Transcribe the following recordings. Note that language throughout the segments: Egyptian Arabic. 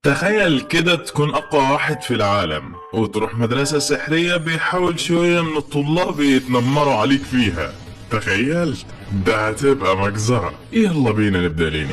تخيل كده تكون أقوى واحد في العالم وتروح مدرسة سحرية بيحاول شوية من الطلاب يتنمروا عليك فيها تخيلت ده هتبقى مجزرة يلا بينا نبدأ ليني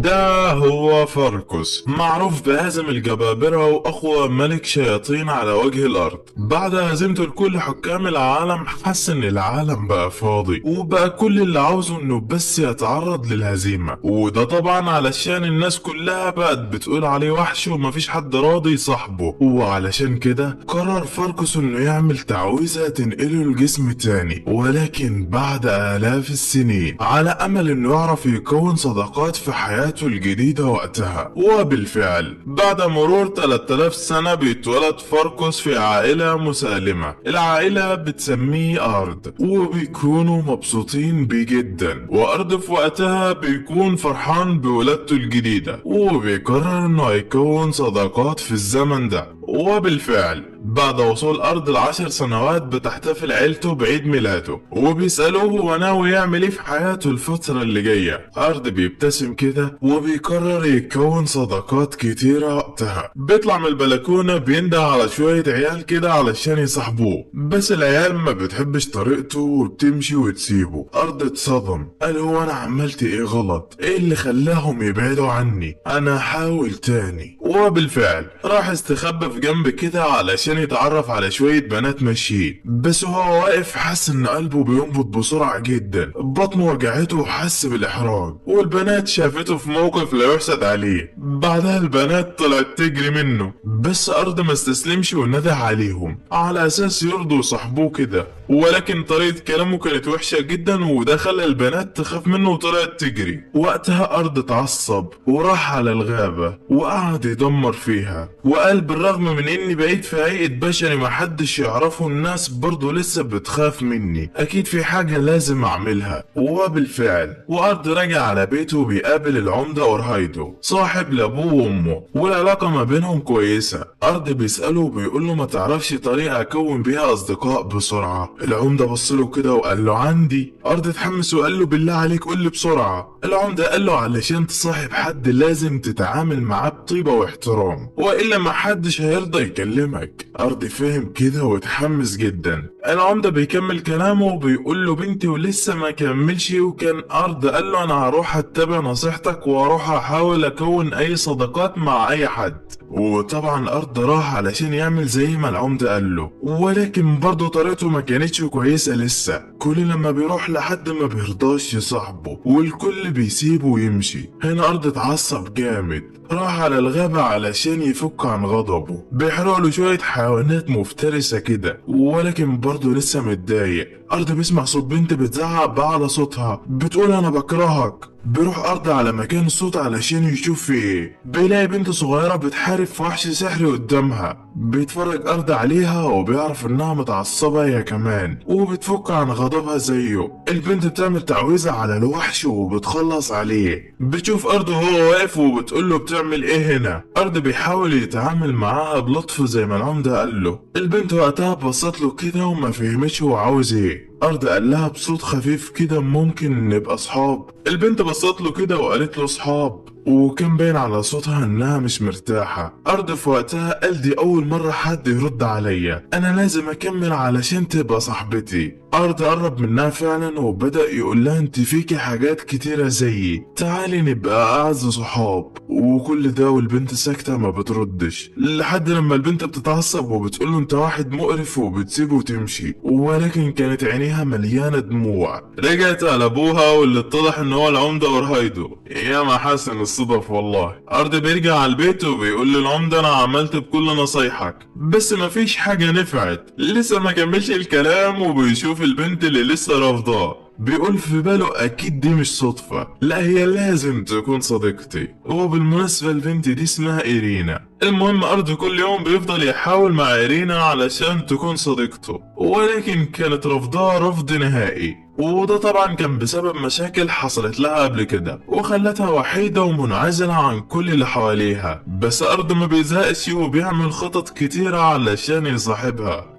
ده هو فركس معروف بهزم الجبابرة وأقوى ملك شياطين على وجه الأرض بعد هزيمته لكل حكام العالم حس إن العالم بقى فاضي وبقى كل اللي عاوزه إنه بس يتعرض للهزيمة وده طبعا علشان الناس كلها بقت بتقول عليه وحش ومفيش حد راضي يصاحبه وعلشان كده قرر فركس إنه يعمل تعويذة تنقله لجسم تاني ولكن بعد آلاف السنين على أمل إنه يعرف يكون صداقات في حياته الجديدة وقتها وبالفعل بعد مرور 3000 سنة بيتولد فركس في عائلة مسالمة العائلة بتسميه أرض وبيكونوا مبسوطين بيه جدا وأرض في وقتها بيكون فرحان بولادته الجديدة وبيقرر إنه يكون صداقات في الزمن ده وبالفعل بعد وصول أرض العشر سنوات بتحتفل عيلته بعيد ميلاده وبيسألوه هو ناوي يعمل ايه في حياته الفترة اللي جاية أرض بيبتسم كده وبيقرر يكون صداقات كتيرة وقتها بيطلع من البلكونة بينده على شوية عيال كده علشان يصاحبوه بس العيال ما بتحبش طريقته وبتمشي وتسيبه أرض اتصدم قال هو أنا عملت ايه غلط ايه اللي خلاهم يبعدوا عني أنا هحاول تاني وبالفعل راح استخبى في جنب كده علشان يتعرف على شوية بنات ماشيين بس وهو واقف حس ان قلبه بينبض بسرعة جدا بطنه وجعته وحس بالاحراج والبنات شافته في موقف لا يحسد عليه بعدها البنات طلعت تجري منه بس ارض ما استسلمش ونده عليهم على اساس يرضوا صاحبوه كده ولكن طريقة كلامه كانت وحشة جدا وده خلى البنات تخاف منه وطلعت تجري وقتها أرض اتعصب وراح على الغابة وقعد يدمر فيها وقال بالرغم من إني بقيت في هيئة بشري محدش يعرفه الناس برضه لسه بتخاف مني أكيد في حاجة لازم أعملها وبالفعل وأرض رجع على بيته وبيقابل العمدة أورهايدو صاحب لأبوه وأمه والعلاقة ما بينهم كويسة أرض بيسأله وبيقول له ما تعرفش طريقة أكون بيها أصدقاء بسرعة العمدة بص له كده وقال له عندي أرض اتحمس وقال له بالله عليك قول لي بسرعة العمدة قال له علشان تصاحب حد لازم تتعامل معاه بطيبة واحترام وإلا ما حدش هيرضى يكلمك أرض فهم كده واتحمس جدا العمدة بيكمل كلامه وبيقول له بنتي ولسه ما كملش وكان أرض قال له أنا هروح أتبع نصيحتك وأروح أحاول أكون أي صداقات مع أي حد وطبعا أرض راح علشان يعمل زي ما العمدة قال له ولكن برضه طريقته ما كانتش كويسة لسه كل لما بيروح لحد ما بيرضاش يصاحبه والكل بيسيبه ويمشي هنا أرض اتعصب جامد راح على الغابة علشان يفك عن غضبه بيحرق له شوية حيوانات مفترسة كده ولكن برضه لسه متضايق أرض بيسمع صوت بنت بتزعق بأعلى صوتها بتقول أنا بكرهك بيروح أرض على مكان الصوت علشان يشوف في ايه بيلاقي بنت صغيرة بتحارب في وحش سحري قدامها بيتفرج أرض عليها وبيعرف إنها متعصبة هي كمان وبتفك عن غضبها زيه البنت بتعمل تعويذة على الوحش وبتخلص عليه بتشوف أرض وهو واقف وبتقول له بتعمل ايه هنا أرض بيحاول يتعامل معاها بلطف زي ما العمدة قال له البنت وقتها بصت له كده وما فهمتش هو عاوز ايه أرض قال لها بصوت خفيف كده ممكن نبقى صحاب البنت بصت له كده وقالت له صحاب وكان باين على صوتها انها مش مرتاحة أرض في وقتها قال دي أول مرة حد يرد عليا أنا لازم أكمل علشان تبقى صاحبتي أرض قرب منها فعلا وبدأ يقول لها انت فيكي حاجات كتيرة زيي تعالي نبقى أعز صحاب وكل ده والبنت ساكتة ما بتردش لحد لما البنت بتتعصب وبتقول له انت واحد مقرف وبتسيبه وتمشي ولكن كانت عينيها مليانة دموع رجعت على أبوها واللي اتضح ان هو العمدة أورهايدو يا ما حسن الصدف والله أرض بيرجع على البيت وبيقول للعمدة أنا عملت بكل نصايحك بس مفيش حاجة نفعت لسه ما كملش الكلام وبيشوف البنت اللي لسه رافضاه بيقول في باله اكيد دي مش صدفة لا هي لازم تكون صديقتي وبالمناسبة البنت دي اسمها ايرينا المهم ارض كل يوم بيفضل يحاول مع ايرينا علشان تكون صديقته ولكن كانت رفضها رفض نهائي وده طبعا كان بسبب مشاكل حصلت لها قبل كده وخلتها وحيدة ومنعزلة عن كل اللي حواليها بس أرض ما بيزهقش وبيعمل خطط كتيرة علشان يصاحبها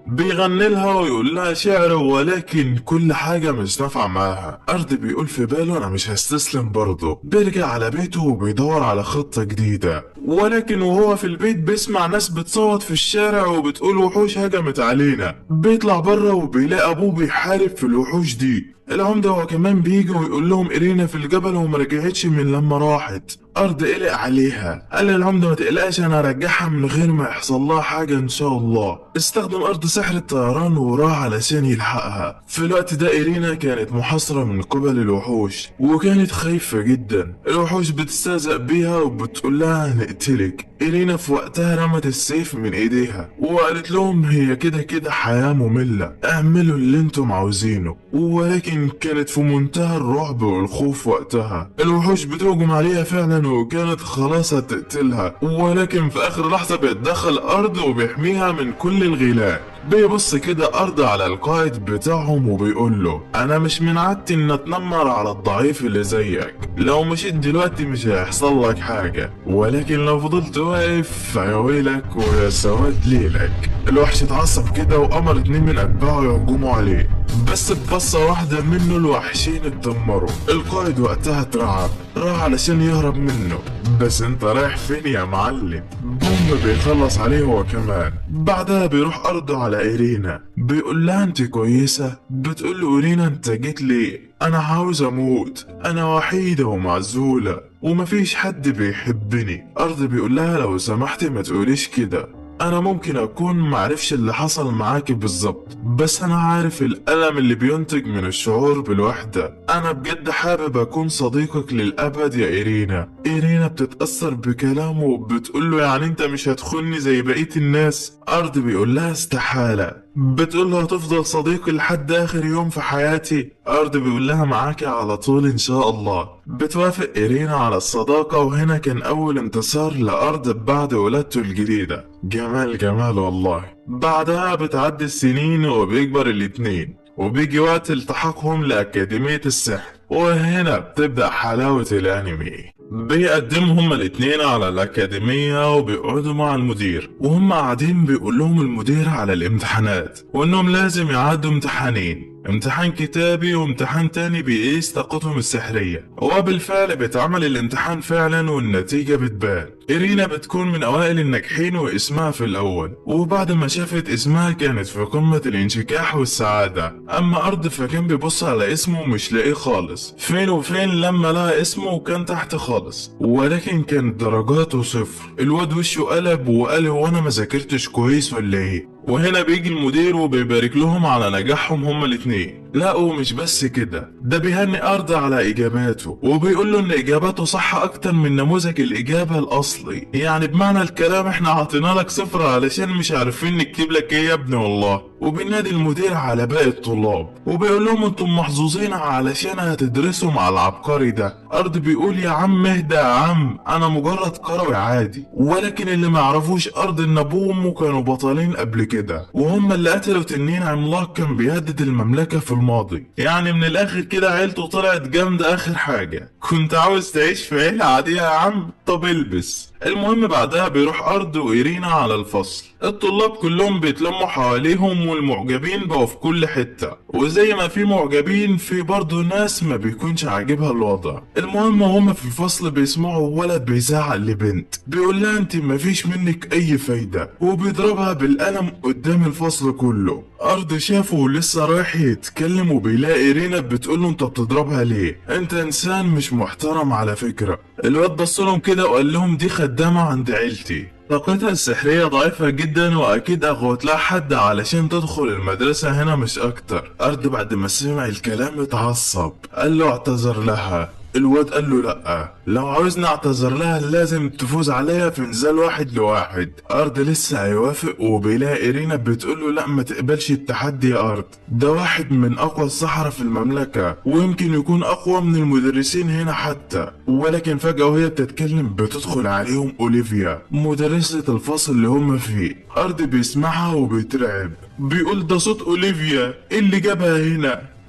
بيغني لها ويقول لها شعر ولكن كل حاجة مش نافعة معاها أرض بيقول في باله أنا مش هستسلم برضه بيرجع على بيته وبيدور على خطة جديدة ولكن وهو في البيت بيسمع ناس بتصوت في الشارع وبتقول وحوش هجمت علينا بيطلع بره وبيلاقي أبوه بيحارب في الوحوش دي العمدة هو كمان بيجي ويقول لهم إيرينا في الجبل وما رجعتش من لما راحت أرض قلق عليها قال للعمدة ما تقلقش أنا هرجعها من غير ما يحصل لها حاجة إن شاء الله استخدم أرض سحر الطيران وراح علشان يلحقها في الوقت ده إيرينا كانت محاصرة من قبل الوحوش وكانت خايفة جدا الوحوش بتستهزأ بيها وبتقول لها هنقتلك إيرينا في وقتها رمت السيف من إيديها وقالت لهم هي كده كده حياة مملة اعملوا اللي انتم عاوزينه ولكن كانت في منتهى الرعب والخوف وقتها الوحوش بتهجم عليها فعلا وكانت خلاص هتقتلها ولكن في آخر لحظة بيتدخل أرض وبيحميها من كل الغيلان بيبص كده أرض على القائد بتاعهم وبيقول له أنا مش من عادتي إن أتنمر على الضعيف اللي زيك لو مشيت دلوقتي مش هيحصل لك حاجة ولكن لو فضلت واقف فيا ويلك ويا سواد ليلك الوحش اتعصب كده وأمر اتنين من أتباعه يهجموا عليه بس ببصة واحدة منه الوحشين اتدمروا القائد وقتها اترعب راح علشان يهرب منه بس انت رايح فين يا معلم بوم بيخلص عليه هو كمان بعدها بيروح أرضه على إيرينا بيقول لها انت كويسة بتقول له إيرينا انت جيت ليه انا عاوز اموت انا وحيدة ومعزولة ومفيش حد بيحبني ارض بيقول لها لو سمحتي ما تقوليش كده انا ممكن اكون معرفش اللي حصل معاكي بالظبط بس انا عارف الالم اللي بينتج من الشعور بالوحدة انا بجد حابب اكون صديقك للابد يا ايرينا ايرينا بتتأثر بكلامه وبتقول له يعني انت مش هتخوني زي بقية الناس ارض بيقول لها استحالة بتقول له هتفضل صديقي لحد اخر يوم في حياتي ارض بيقول لها معاكي على طول ان شاء الله بتوافق ايرينا على الصداقة وهنا كان اول انتصار لارض بعد ولادته الجديدة جمال جمال والله بعدها بتعدي السنين وبيكبر الاتنين وبيجي وقت التحاقهم لأكاديمية السحر وهنا بتبدأ حلاوة الأنمي بيقدموا هما الاتنين على الأكاديمية وبيقعدوا مع المدير وهم قاعدين بيقول لهم المدير على الامتحانات وإنهم لازم يعدوا امتحانين امتحان كتابي وامتحان تاني بيقيس طاقتهم السحرية وبالفعل بيتعمل الامتحان فعلا والنتيجة بتبان إيرينا بتكون من أوائل الناجحين واسمها في الأول وبعد ما شافت اسمها كانت في قمة الانشكاح والسعادة أما أرض فكان بيبص على اسمه مش لاقيه خالص فين وفين لما لقى اسمه وكان تحت خالص ولكن كانت درجاته صفر الواد وشه قلب وقال هو أنا ما ذاكرتش كويس ولا إيه وهنا بيجي المدير وبيبارك لهم على نجاحهم هما الاتنين لا ومش بس كده ده بيهني أرض على إجاباته وبيقول له إن إجاباته صح أكتر من نموذج الإجابة الأصلي يعني بمعنى الكلام إحنا عطينا لك صفر علشان مش عارفين نكتب لك إيه يا ابني والله وبينادي المدير على باقي الطلاب وبيقول لهم انتم محظوظين علشان هتدرسوا مع العبقري ده ارض بيقول يا عم اهدى يا عم انا مجرد كروي عادي ولكن اللي ما يعرفوش ارض ان ابوه وامه كانوا بطلين قبل كده وهم اللي قتلوا تنين عملاق كان بيهدد المملكه في الماضي يعني من الاخر كده عيلته طلعت جامده اخر حاجه كنت عاوز تعيش في عيله عاديه يا عم طب البس المهم بعدها بيروح أرض وإيرينا على الفصل الطلاب كلهم بيتلموا حواليهم والمعجبين بقوا في كل حتة وزي ما في معجبين في برضه ناس ما بيكونش عاجبها الوضع المهم هما في الفصل بيسمعوا ولد بيزعق لبنت بيقول لها انت مفيش منك اي فايدة وبيضربها بالقلم قدام الفصل كله أرض شافه ولسه رايح يتكلم وبيلاقي إيرينا بتقول له انت بتضربها ليه انت انسان مش محترم على فكرة الواد بص لهم كده وقال لهم دي خدامة عند عيلتي طاقتها السحرية ضعيفة جدا وأكيد أغوت لها حد علشان تدخل المدرسة هنا مش أكتر أرض بعد ما سمع الكلام اتعصب قال له اعتذر لها الواد قال له لأ لو عاوزني اعتذر لها لازم تفوز عليا في نزال واحد لواحد أرض لسه هيوافق وبيلاقي إيرينا بتقول له لأ ما تقبلش التحدي يا أرض ده واحد من أقوى السحرة في المملكة ويمكن يكون أقوى من المدرسين هنا حتى ولكن فجأة وهي بتتكلم بتدخل عليهم أوليفيا مدرسة الفصل اللي هم فيه أرض بيسمعها وبيترعب بيقول ده صوت أوليفيا إيه اللي جابها هنا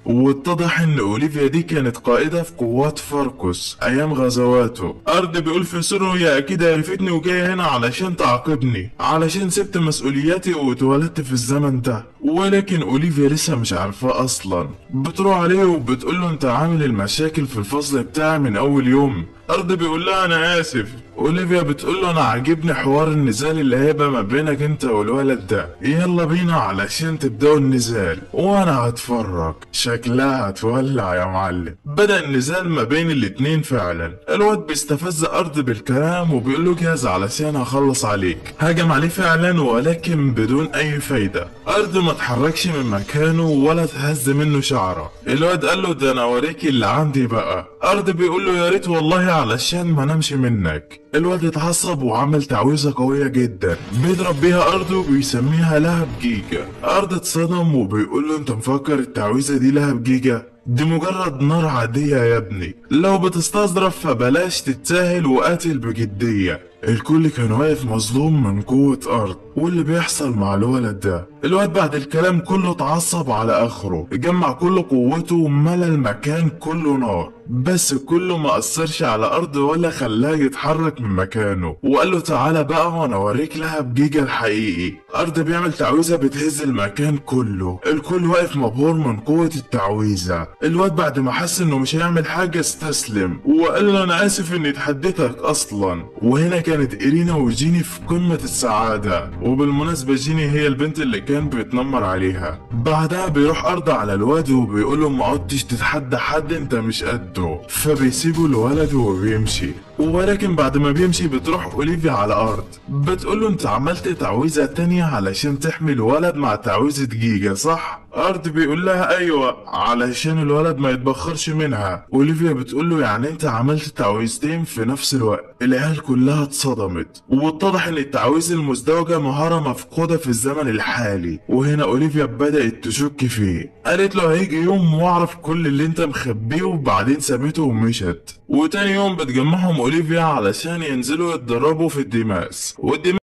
واتضح ان اوليفيا دي كانت قائدة في قوات فاركوس ايام غزواته ارض بيقول في سره هي اكيد عرفتني وجاية هنا علشان تعاقبني علشان سبت مسؤولياتي واتولدت في الزمن ده ولكن اوليفيا لسه مش عارفاه اصلا بتروح عليه وبتقول له انت عامل المشاكل في الفصل بتاعي من اول يوم ارض بيقول لها انا اسف اوليفيا بتقول له انا عاجبني حوار النزال اللي هيبقى ما بينك انت والولد ده يلا بينا علشان تبداوا النزال وانا هتفرج شكلها هتولع يا معلم بدا النزال ما بين الاتنين فعلا الواد بيستفز ارض بالكلام وبيقول له جاهز علشان هخلص عليك هجم عليه فعلا ولكن بدون اي فايده ارض ما اتحركش من مكانه ولا تهز منه شعره الواد قال له ده انا اوريك اللي عندي بقى ارض بيقول له يا ريت والله علشان ما نمشي منك الواد اتعصب وعمل تعويذه قويه جدا بيضرب بيها ارض وبيسميها لهب جيجا ارض اتصدم وبيقول له انت مفكر التعويذه دي لهب جيجا دي مجرد نار عادية يا ابني لو بتستظرف فبلاش تتساهل وقاتل بجدية الكل كان واقف مظلوم من قوة أرض واللي بيحصل مع الولد ده الواد بعد الكلام كله اتعصب على آخره جمع كل قوته وملى المكان كله نار بس كله ما أثرش على أرض ولا خلاه يتحرك من مكانه وقال له تعالى بقى وأنا أوريك لهب جيجا الحقيقي أرض بيعمل تعويذة بتهز المكان كله الكل واقف مبهور من قوة التعويذة الواد بعد ما حس إنه مش هيعمل حاجة استسلم وقال له أنا آسف إني اتحديتك أصلا وهنا كانت إيرينا وجيني في قمة السعادة وبالمناسبة جيني هي البنت اللي كان بيتنمر عليها بعدها بيروح أرض على الواد وبيقول له ما عدتش تتحدى حد أنت مش قده فبيسيبوا الولد وبيمشي ولكن بعد ما بيمشي بتروح اوليفيا على ارض بتقول له انت عملت تعويذه تانية علشان تحمي الولد مع تعويذه جيجا صح ارض بيقول لها ايوه علشان الولد ما يتبخرش منها اوليفيا بتقول له يعني انت عملت تعويذتين في نفس الوقت العيال كلها اتصدمت واتضح ان التعويذ المزدوجه مهاره مفقوده في الزمن الحالي وهنا اوليفيا بدات تشك فيه قالت له هيجي يوم واعرف كل اللي انت مخبيه وبعدين سابته ومشت وتاني يوم بتجمعهم اوليفيا علشان ينزلوا يتدربوا في الدماس والدماس